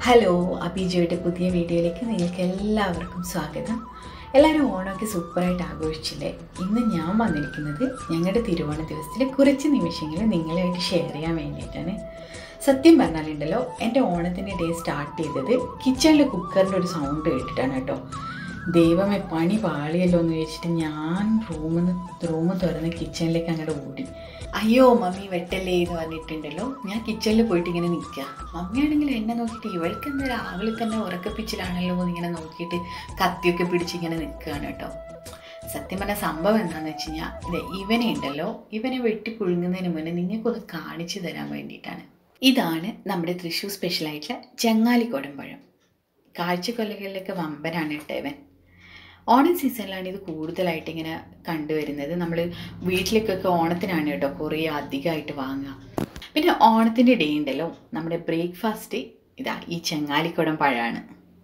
hello അബിജോയുടെ പുതിയ വീഡിയോയിലേക്ക് നിങ്ങൾക്ക് എല്ലാവർക്കും സ്വാഗതം എല്ലാവരും ഓണമൊക്കെ സൂപ്പറായിട്ട് ആഘോഷിച്ചില്ലേ ഇന്ന് ഞാൻ വന്നിരിക്കുന്നത് ഞങ്ങളുടെ തിരുവോണ ദിവസത്തിലെ കുറച്ച് നിമിഷങ്ങൾ നിങ്ങളുമായിട്ട് ഷെയർ ചെയ്യാൻ വേണ്ടിയിട്ടാണ് സത്യം പറഞ്ഞാലുണ്ടല്ലോ എൻ്റെ ഓണത്തിൻ്റെ ഡേ സ്റ്റാർട്ട് ചെയ്തത് കിച്ചണിലെ കുക്കറിൻ്റെ ഒരു സൗണ്ട് കേട്ടിട്ടാണ് കേട്ടോ ദൈവമേ പണി പാളിയല്ലോ എന്ന് വെച്ചിട്ട് ഞാൻ റൂമിൽ നിന്ന് റൂം തുറന്ന് കിച്ചണിലേക്ക് അങ്ങോട്ട് ഓടി അയ്യോ മമ്മി വെട്ടല്ലേ എന്ന് പറഞ്ഞിട്ടുണ്ടല്ലോ ഞാൻ കിച്ചണിൽ പോയിട്ട് ഇങ്ങനെ നിൽക്കുക മമ്മിയാണെങ്കിൽ എന്നെ നോക്കിയിട്ട് ഇവൾക്ക് എന്താ രാവിലെ തന്നെ ഉറക്കപ്പിച്ചിലാണല്ലോ എന്ന് ഇങ്ങനെ നോക്കിയിട്ട് കത്തിയൊക്കെ പിടിച്ച് ഇങ്ങനെ നിൽക്കുകയാണ് കേട്ടോ സത്യം പറഞ്ഞ സംഭവം എന്താണെന്ന് വെച്ച് കഴിഞ്ഞാൽ ഇത് ഇവനെ ഉണ്ടല്ലോ ഇവനെ വെട്ടി പുഴുങ്ങുന്നതിന് മുന്നേ നിങ്ങൾക്കൊന്ന് കാണിച്ചു തരാൻ വേണ്ടിയിട്ടാണ് ഇതാണ് നമ്മുടെ തൃശ്ശൂർ സ്പെഷ്യലായിട്ടുള്ള ചങ്ങാലിക്കോടൻ പഴം കാഴ്ചക്കൊല്ലകളിലൊക്കെ വമ്പനാണ് കേട്ടോ ഇവൻ ഓണം സീസണിലാണ് ഇത് കൂടുതലായിട്ട് ഇങ്ങനെ കണ്ടുവരുന്നത് നമ്മൾ വീട്ടിലേക്കൊക്കെ ഓണത്തിനാണ് കേട്ടോ കുറേ അധികമായിട്ട് വാങ്ങുക പിന്നെ ഓണത്തിൻ്റെ ഡേ ഉണ്ടല്ലോ നമ്മുടെ ബ്രേക്ക്ഫാസ്റ്റ് ഇതാ ഈ ചെങ്ങാലിക്കുടം പഴമാണ്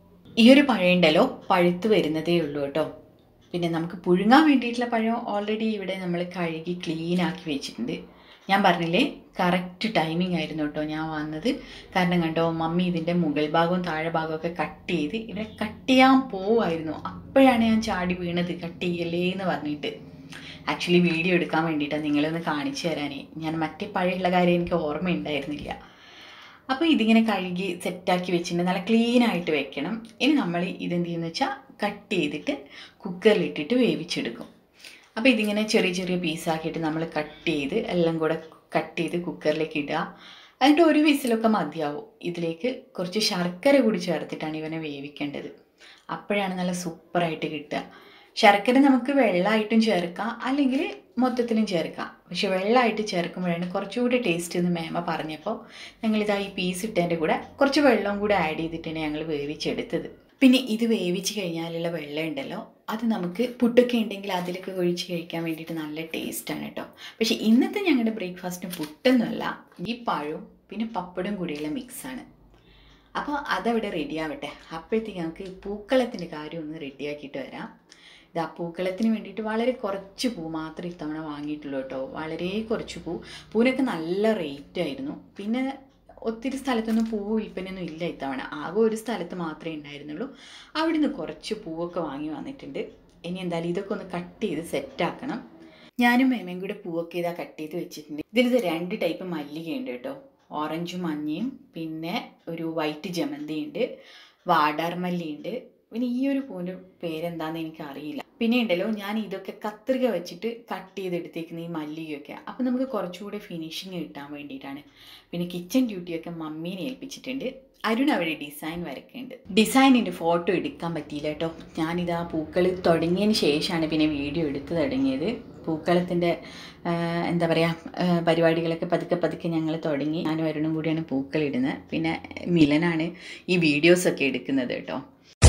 ഈ ഒരു പഴം ഉണ്ടല്ലോ പഴുത്ത് വരുന്നതേ ഉള്ളൂ കേട്ടോ പിന്നെ നമുക്ക് പുഴുങ്ങാൻ വേണ്ടിയിട്ടുള്ള പഴം ഓൾറെഡി ഇവിടെ നമ്മൾ കഴുകി ക്ലീൻ ആക്കി വെച്ചിട്ടുണ്ട് ഞാൻ പറഞ്ഞില്ലേ കറക്റ്റ് ടൈമിംഗ് ആയിരുന്നു കേട്ടോ ഞാൻ വന്നത് കാരണം കണ്ടോ മമ്മി ഇതിൻ്റെ മുകൾ ഭാഗവും താഴെ ഭാഗവും ഒക്കെ കട്ട് ചെയ്ത് ഇവരെ കട്ട് ചെയ്യാൻ പോവായിരുന്നു അപ്പോഴാണ് ഞാൻ ചാടി വീണത് കട്ട് ചെയ്യല്ലേ എന്ന് പറഞ്ഞിട്ട് ആക്ച്വലി വീഡിയോ എടുക്കാൻ വേണ്ടിയിട്ടാണ് നിങ്ങളൊന്ന് കാണിച്ചു തരാനേ ഞാൻ മറ്റേ പഴയുള്ള കാര്യം എനിക്ക് ഓർമ്മയുണ്ടായിരുന്നില്ല അപ്പോൾ ഇതിങ്ങനെ കഴുകി സെറ്റാക്കി വെച്ചിട്ട് നല്ല ക്ലീൻ ആയിട്ട് വെക്കണം ഇനി നമ്മൾ ഇതെന്ത് ചെയ്യുന്ന വെച്ചാൽ കട്ട് ചെയ്തിട്ട് കുക്കറിലിട്ടിട്ട് വേവിച്ചെടുക്കും അപ്പോൾ ഇതിങ്ങനെ ചെറിയ ചെറിയ പീസാക്കിയിട്ട് നമ്മൾ കട്ട് ചെയ്ത് എല്ലാം കൂടെ കട്ട് ചെയ്ത് കുക്കറിലേക്ക് ഇടുക എന്നിട്ട് ഒരു വിസിലൊക്കെ മതിയാവും ഇതിലേക്ക് കുറച്ച് ശർക്കര കൂടി ചേർത്തിട്ടാണ് ഇവനെ വേവിക്കേണ്ടത് അപ്പോഴാണ് നല്ല സൂപ്പറായിട്ട് കിട്ടുക ശർക്കര നമുക്ക് വെള്ളമായിട്ടും ചേർക്കാം അല്ലെങ്കിൽ മൊത്തത്തിലും ചേർക്കാം പക്ഷെ വെള്ളമായിട്ട് ചേർക്കുമ്പോഴാണ് കുറച്ചുകൂടി ടേസ്റ്റ് എന്ന് മേമ പറഞ്ഞപ്പോൾ ഞങ്ങളിതാ ഈ പീസ് ഇട്ടതിൻ്റെ കൂടെ കുറച്ച് വെള്ളം കൂടെ ആഡ് ചെയ്തിട്ടാണ് ഞങ്ങൾ വേവിച്ചെടുത്തത് പിന്നെ ഇത് വേവിച്ച് കഴിഞ്ഞാലുള്ള വെള്ളം ഉണ്ടല്ലോ അത് നമുക്ക് പുട്ടൊക്കെ ഉണ്ടെങ്കിൽ അതിലൊക്കെ ഒഴിച്ച് കഴിക്കാൻ വേണ്ടിയിട്ട് നല്ല ടേസ്റ്റാണ് കേട്ടോ പക്ഷേ ഇന്നത്തെ ഞങ്ങളുടെ ബ്രേക്ക്ഫാസ്റ്റിന് പുട്ടൊന്നുമല്ല ഈ പഴവും പിന്നെ പപ്പടും കൂടിയുള്ള മിക്സാണ് അപ്പോൾ അതവിടെ റെഡി ആവട്ടെ അപ്പോഴത്തേക്ക് നമുക്ക് പൂക്കളത്തിൻ്റെ കാര്യം ഒന്ന് റെഡിയാക്കിയിട്ട് വരാം ഇത് ആ പൂക്കളത്തിന് വേണ്ടിയിട്ട് വളരെ കുറച്ച് പൂ മാത്രമേ ഇത്തവണ വാങ്ങിയിട്ടുള്ളൂ കേട്ടോ വളരെ കുറച്ച് പൂ പൂവിനൊക്കെ നല്ല റേറ്റ് ആയിരുന്നു പിന്നെ ഒത്തിരി സ്ഥലത്തൊന്നും പൂവ് വിൽപ്പനയൊന്നും ഇല്ല ഇത്തവണ ആകെ ഒരു സ്ഥലത്ത് മാത്രമേ ഉണ്ടായിരുന്നുള്ളൂ അവിടുന്ന് കുറച്ച് പൂവൊക്കെ വാങ്ങി വന്നിട്ടുണ്ട് ഇനി എന്തായാലും ഇതൊക്കെ ഒന്ന് കട്ട് ചെയ്ത് സെറ്റാക്കണം ഞാനും മേമയും കൂടെ പൂവൊക്കെ ഇതാ കട്ട് ചെയ്ത് വെച്ചിട്ടുണ്ട് ഇതിലിത് രണ്ട് ടൈപ്പ് മല്ലികയുണ്ട് കേട്ടോ ഓറഞ്ചും മഞ്ഞയും പിന്നെ ഒരു വൈറ്റ് ജമന്തി ഉണ്ട് വാടാർ മല്ലിയുണ്ട് പിന്നെ ഈ ഒരു പൂവിൻ്റെ പേരെന്താണെന്ന് എനിക്കറിയില്ല പിന്നെ ഉണ്ടല്ലോ ഞാൻ ഇതൊക്കെ കത്രിക വെച്ചിട്ട് കട്ട് ചെയ്തെടുത്തേക്കുന്ന ഈ മല്ലികയൊക്കെ അപ്പോൾ നമുക്ക് കുറച്ചുകൂടി ഫിനിഷിങ് കിട്ടാൻ വേണ്ടിയിട്ടാണ് പിന്നെ കിച്ചൺ ഡ്യൂട്ടിയൊക്കെ മമ്മീനെ ഏൽപ്പിച്ചിട്ടുണ്ട് അരുൺ അവിടെ ഡിസൈൻ വരയ്ക്കുന്നുണ്ട് ഡിസൈനിൻ്റെ ഫോട്ടോ എടുക്കാൻ പറ്റിയില്ല കേട്ടോ ഞാനിതാ പൂക്കൾ തുടങ്ങിയതിന് ശേഷമാണ് പിന്നെ വീഡിയോ എടുത്ത് തുടങ്ങിയത് പൂക്കളത്തിൻ്റെ എന്താ പറയുക പരിപാടികളൊക്കെ പതുക്കെ പതുക്കെ ഞങ്ങൾ തുടങ്ങി ഞാനും അരുണും കൂടിയാണ് പൂക്കൾ ഇടുന്നത് പിന്നെ മിലനാണ് ഈ വീഡിയോസൊക്കെ എടുക്കുന്നത് കേട്ടോ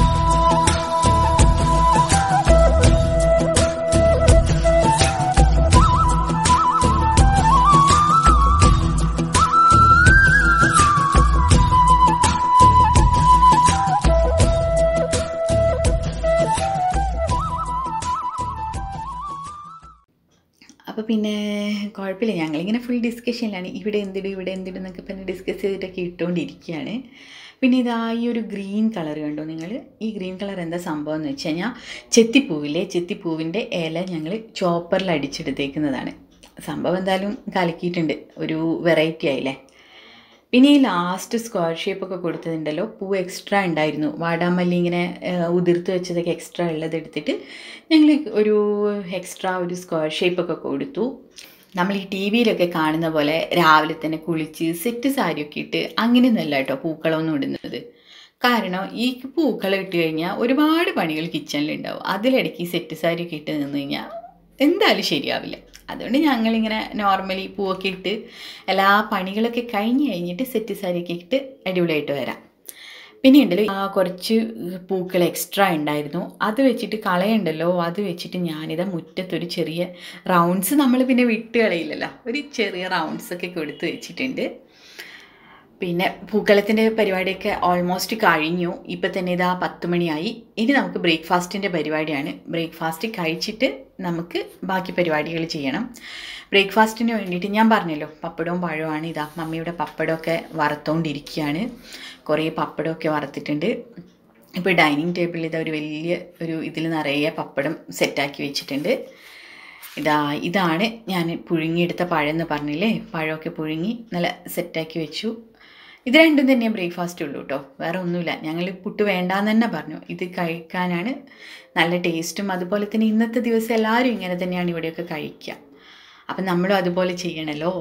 അപ്പോൾ പിന്നെ കുഴപ്പമില്ല ഞങ്ങളിങ്ങനെ ഫുൾ ഡിസ്കഷനിലാണ് ഇവിടെ എന്തിടും ഇവിടെ എന്തിടും എന്നൊക്കെ പറഞ്ഞ് ഡിസ്കസ് ചെയ്തിട്ടൊക്കെ ഇട്ടുകൊണ്ടിരിക്കുകയാണ് പിന്നെ ഇതാ ഈ ഒരു ഗ്രീൻ കളർ കണ്ടോ നിങ്ങൾ ഈ ഗ്രീൻ കളർ എന്താ സംഭവം എന്ന് വെച്ച് കഴിഞ്ഞാൽ ചെത്തിപ്പൂവില്ലേ ചെത്തിപ്പൂവിൻ്റെ ഇല ഞങ്ങൾ ചോപ്പറിൽ അടിച്ചെടുത്തേക്കുന്നതാണ് സംഭവം എന്തായാലും കലക്കിയിട്ടുണ്ട് ഒരു വെറൈറ്റി ആയില്ലേ പിന്നെ ഈ ലാസ്റ്റ് സ്ക്വയർ ഷേപ്പൊക്കെ കൊടുത്തതുണ്ടല്ലോ പൂ എക്സ്ട്രാ ഉണ്ടായിരുന്നു വാടാമല്ലി ഇങ്ങനെ ഉതിർത്ത് വെച്ചതൊക്കെ എക്സ്ട്രാ ഉള്ളത് എടുത്തിട്ട് ഞങ്ങൾ ഒരു എക്സ്ട്രാ ഒരു സ്ക്വയർ ഷേപ്പൊക്കെ കൊടുത്തു നമ്മൾ ഈ ടി വിയിലൊക്കെ കാണുന്ന പോലെ രാവിലെ തന്നെ കുളിച്ച് സെറ്റ് സാരിയൊക്കെ ഇട്ട് അങ്ങനെയൊന്നുമല്ല കേട്ടോ പൂക്കളമൊന്നും ഇടുന്നത് കാരണം ഈ പൂക്കളം ഇട്ട് കഴിഞ്ഞാൽ ഒരുപാട് പണികൾ കിച്ചണിലുണ്ടാവും അതിലിടയ്ക്ക് ഈ സെറ്റ് സാരിയൊക്കെ ഇട്ട് നിന്ന് കഴിഞ്ഞാൽ എന്തായാലും ശരിയാവില്ല അതുകൊണ്ട് ഞങ്ങളിങ്ങനെ നോർമലി പൂവൊക്കെ ഇട്ട് എല്ലാ പണികളൊക്കെ കഴിഞ്ഞ് കഴിഞ്ഞിട്ട് സെറ്റ് സാരിയൊക്കെ ഇട്ട് അടിപൊളിയായിട്ട് വരാം പിന്നെ ഉണ്ടല്ലോ ആ കുറച്ച് പൂക്കൾ എക്സ്ട്രാ ഉണ്ടായിരുന്നു അത് വെച്ചിട്ട് കളയുണ്ടല്ലോ അത് വെച്ചിട്ട് ഞാനിതാ മുറ്റത്തൊരു ചെറിയ റൗണ്ട്സ് നമ്മൾ പിന്നെ വിട്ട് കളയില്ലല്ലോ ഒരു ചെറിയ റൗണ്ട്സ് ഒക്കെ കൊടുത്ത് വെച്ചിട്ടുണ്ട് പിന്നെ പൂക്കളത്തിൻ്റെ പരിപാടിയൊക്കെ ഓൾമോസ്റ്റ് കഴിഞ്ഞു ഇപ്പം തന്നെ ഇതാ പത്ത് മണിയായി ഇനി നമുക്ക് ബ്രേക്ക്ഫാസ്റ്റിൻ്റെ പരിപാടിയാണ് ബ്രേക്ക്ഫാസ്റ്റ് കഴിച്ചിട്ട് നമുക്ക് ബാക്കി പരിപാടികൾ ചെയ്യണം ബ്രേക്ക്ഫാസ്റ്റിന് വേണ്ടിയിട്ട് ഞാൻ പറഞ്ഞല്ലോ പപ്പടവും പഴവുമാണ് ഇതാ മമ്മിയുടെ പപ്പടമൊക്കെ വറുത്തുകൊണ്ടിരിക്കുകയാണ് കുറേ പപ്പടമൊക്കെ വറുത്തിട്ടുണ്ട് ഇപ്പോൾ ഡൈനിങ് ടേബിളിൽ ഇതാ ഒരു വലിയ ഒരു ഇതിൽ നിറയെ പപ്പടം സെറ്റാക്കി വെച്ചിട്ടുണ്ട് ഇതാ ഇതാണ് ഞാൻ പുഴുങ്ങിയെടുത്ത പഴം എന്ന് പറഞ്ഞില്ലേ പഴമൊക്കെ പുഴുങ്ങി നല്ല സെറ്റാക്കി വെച്ചു ഇത് രണ്ടും തന്നെയാണ് ബ്രേക്ക്ഫാസ്റ്റ് ഉള്ളൂ കേട്ടോ വേറെ ഒന്നുമില്ല ഞങ്ങൾ പുട്ട് വേണ്ടാന്ന് തന്നെ പറഞ്ഞു ഇത് കഴിക്കാനാണ് നല്ല ടേസ്റ്റും അതുപോലെ തന്നെ ഇന്നത്തെ ദിവസം എല്ലാവരും ഇങ്ങനെ തന്നെയാണ് ഇവിടെയൊക്കെ കഴിക്കുക അപ്പം നമ്മളും അതുപോലെ ചെയ്യണമല്ലോ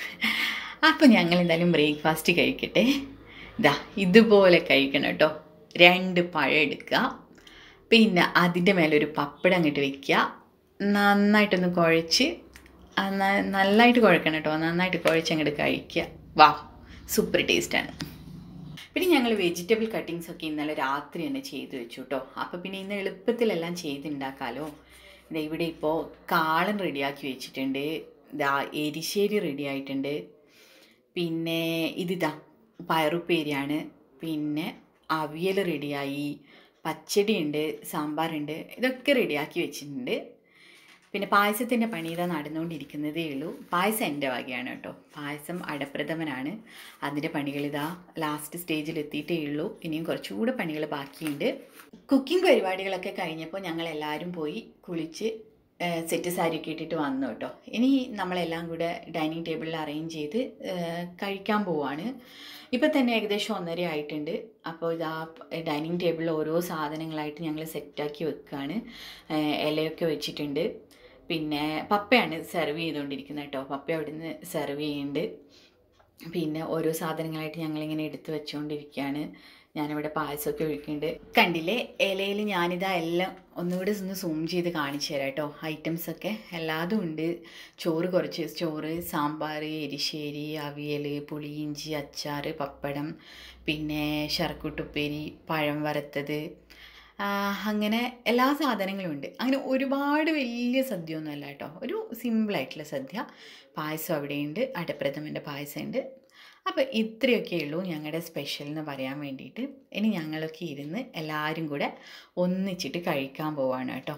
അപ്പോൾ ഞങ്ങൾ എന്തായാലും ബ്രേക്ക്ഫാസ്റ്റ് കഴിക്കട്ടെ ഇതാ ഇതുപോലെ കഴിക്കണം കേട്ടോ രണ്ട് പഴം എടുക്കുക പിന്നെ അതിൻ്റെ മേലെ ഒരു പപ്പടം അങ്ങോട്ട് വെക്കുക നന്നായിട്ടൊന്ന് കുഴച്ച് ആ ന- നന്നായിട്ട് കുഴക്കണം കേട്ടോ നന്നായിട്ട് കുഴച്ച് അങ്ങോട്ട് കഴിക്കുക വാ സൂപ്പർ ടേസ്റ്റാണ് പിന്നെ ഞങ്ങൾ വെജിറ്റബിൾ കട്ടിങ്സ് ഒക്കെ ഇന്നലെ രാത്രി തന്നെ ചെയ്ത് വെച്ചു കേട്ടോ അപ്പോൾ പിന്നെ ഇന്ന് എളുപ്പത്തിലെല്ലാം ചെയ്തുണ്ടാക്കാമല്ലോ ദേ ഇവിടെ ഇപ്പോൾ കാളൻ റെഡിയാക്കി വെച്ചിട്ടുണ്ട് ഇതാ എരിശ്ശേരി റെഡി ആയിട്ടുണ്ട് പിന്നെ ഇതിതാ പയറുപ്പേരിയാണ് പിന്നെ അവിയൽ റെഡിയായി പച്ചടിയുണ്ട് സാമ്പാറുണ്ട് ഇതൊക്കെ റെഡിയാക്കി വെച്ചിട്ടുണ്ട് പിന്നെ പായസത്തിൻ്റെ പണി ഇതാ നടന്നുകൊണ്ടിരിക്കുന്നതേ ഉള്ളൂ പായസം എൻ്റെ വകയാണ് കേട്ടോ പായസം അടപ്രഥമനാണ് അതിൻ്റെ പണികൾ ഇതാ ലാസ്റ്റ് സ്റ്റേജിൽ എത്തിയിട്ടേ ഉള്ളൂ ഇനിയും കുറച്ചുകൂടെ പണികൾ ബാക്കിയുണ്ട് കുക്കിംഗ് പരിപാടികളൊക്കെ കഴിഞ്ഞപ്പോൾ ഞങ്ങൾ എല്ലാവരും പോയി കുളിച്ച് ഏഹ്, സെറ്റ് സാരിയൊക്കെ ഇട്ടിട്ട് വന്നു കേട്ടോ ഇനി നമ്മളെല്ലാം കൂടെ ഡൈനിങ് ടേബിളിൽ അറേഞ്ച് ചെയ്ത് ഏഹ്, കഴിക്കാൻ പോവാണ് ഇപ്പം തന്നെ ഏകദേശം ഒന്നര ആയിട്ടുണ്ട് അപ്പോൾ ഇതാ ഡൈനിങ് ടേബിളിൽ ഓരോ സാധനങ്ങളായിട്ട് ഞങ്ങൾ സെറ്റാക്കി വെക്കുകയാണ് ഏഹ്, ഇലയൊക്കെ വെച്ചിട്ടുണ്ട് പിന്നെ പപ്പയാണ് സെർവ് ചെയ്തുകൊണ്ടിരിക്കുന്നത് കേട്ടോ പപ്പ അവിടുന്ന് സെർവ് ചെയ്യുന്നുണ്ട് പിന്നെ ഓരോ സാധനങ്ങളായിട്ട് ഞങ്ങളിങ്ങനെ എടുത്ത് വെച്ചുകൊണ്ടിരിക്കുകയാണ് ഞാനിവിടെ പായസമൊക്കെ ഒഴിക്കുന്നുണ്ട് കണ്ടില്ലേ ഇലയിൽ ഞാനിതാ എല്ലാം ഒന്നുകൂടെ ഒന്ന് സൂം ചെയ്ത് കാണിച്ചു തരാം കേട്ടോ ഐറ്റംസൊക്കെ എല്ലാതും ഉണ്ട് ചോറ് കുറച്ച് ചോറ് സാമ്പാർ എരിശ്ശേരി അവിയൽ പുളിയിഞ്ചി അച്ചാർ പപ്പടം പിന്നെ ശർക്കുട്ടുപ്പേരി പഴം വറുത്തത് ആ, അങ്ങനെ എല്ലാ സാധനങ്ങളും ഉണ്ട് അങ്ങനെ ഒരുപാട് വലിയ സദ്യ ഒന്നുമല്ല കേട്ടോ ഒരു സിമ്പിളായിട്ടുള്ള സദ്യ പായസം അവിടെയുണ്ട് അടപ്രഥമൻ്റെ പായസമുണ്ട് അപ്പോൾ ഇത്രയൊക്കെ ഉള്ളൂ ഞങ്ങളുടെ സ്പെഷ്യൽ എന്ന് പറയാൻ വേണ്ടിയിട്ട് ഇനി ഞങ്ങളൊക്കെ ഇരുന്ന് എല്ലാവരും കൂടെ ഒന്നിച്ചിട്ട് കഴിക്കാൻ പോവാണ് കേട്ടോ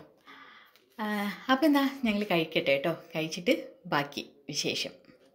അപ്പോൾ എന്താ ഞങ്ങൾ കഴിക്കട്ടെ കേട്ടോ കഴിച്ചിട്ട് ബാക്കി വിശേഷം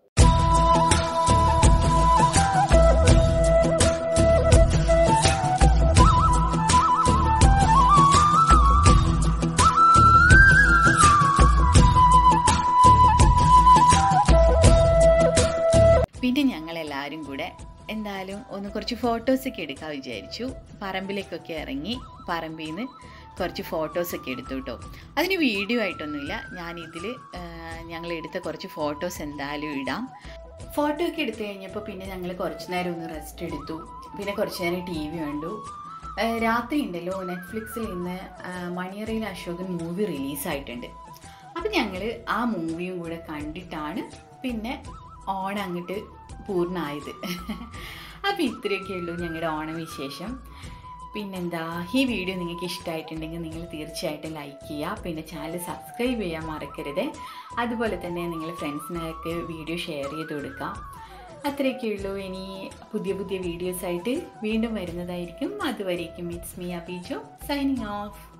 പിന്നെ ഞങ്ങൾ എല്ലാവരും കൂടെ എന്തായാലും ഒന്ന് കുറച്ച് ഫോട്ടോസൊക്കെ എടുക്കാൻ വിചാരിച്ചു പറമ്പിലേക്കൊക്കെ ഇറങ്ങി പറമ്പിൽ നിന്ന് കുറച്ച് ഫോട്ടോസൊക്കെ എടുത്തു കേട്ടോ അതിന് വീഡിയോ ആയിട്ടൊന്നുമില്ല ഞാനിതിൽ ഞങ്ങൾ എടുത്ത കുറച്ച് ഫോട്ടോസ് എന്തായാലും ഇടാം ഫോട്ടോ ഒക്കെ എടുത്തു കഴിഞ്ഞപ്പോൾ പിന്നെ ഞങ്ങൾ കുറച്ച് നേരം ഒന്ന് റെസ്റ്റ് എടുത്തു പിന്നെ കുറച്ച് നേരം ടി വി കണ്ടു ഏഹ് രാത്രി ഉണ്ടല്ലോ നെറ്റ്ഫ്ലിക്സിൽ ഇന്ന് ആഹ് മണിയറയിൽ അശോകൻ മൂവി റിലീസായിട്ടുണ്ട് അപ്പം ഞങ്ങൾ ആ മൂവിയും കൂടെ കണ്ടിട്ടാണ് പിന്നെ ഓണം അങ്ങോട്ട് പൂർണ്ണമായത് അപ്പോൾ ഇത്രയൊക്കെ ഉള്ളൂ ഞങ്ങളുടെ ഓണം വിശേഷം പിന്നെന്താ ഈ വീഡിയോ നിങ്ങൾക്ക് ഇഷ്ടമായിട്ടുണ്ടെങ്കിൽ നിങ്ങൾ തീർച്ചയായിട്ടും ലൈക്ക് ചെയ്യുക പിന്നെ ചാനൽ സബ്സ്ക്രൈബ് ചെയ്യാൻ മറക്കരുത് അതുപോലെ തന്നെ നിങ്ങൾ ഫ്രണ്ട്സിനൊക്കെ വീഡിയോ ഷെയർ ചെയ്ത് കൊടുക്കുക അത്രയൊക്കെ ഉള്ളൂ ഇനി പുതിയ പുതിയ വീഡിയോസായിട്ട് വീണ്ടും വരുന്നതായിരിക്കും അതുവരേക്കും it's me Abijo signing of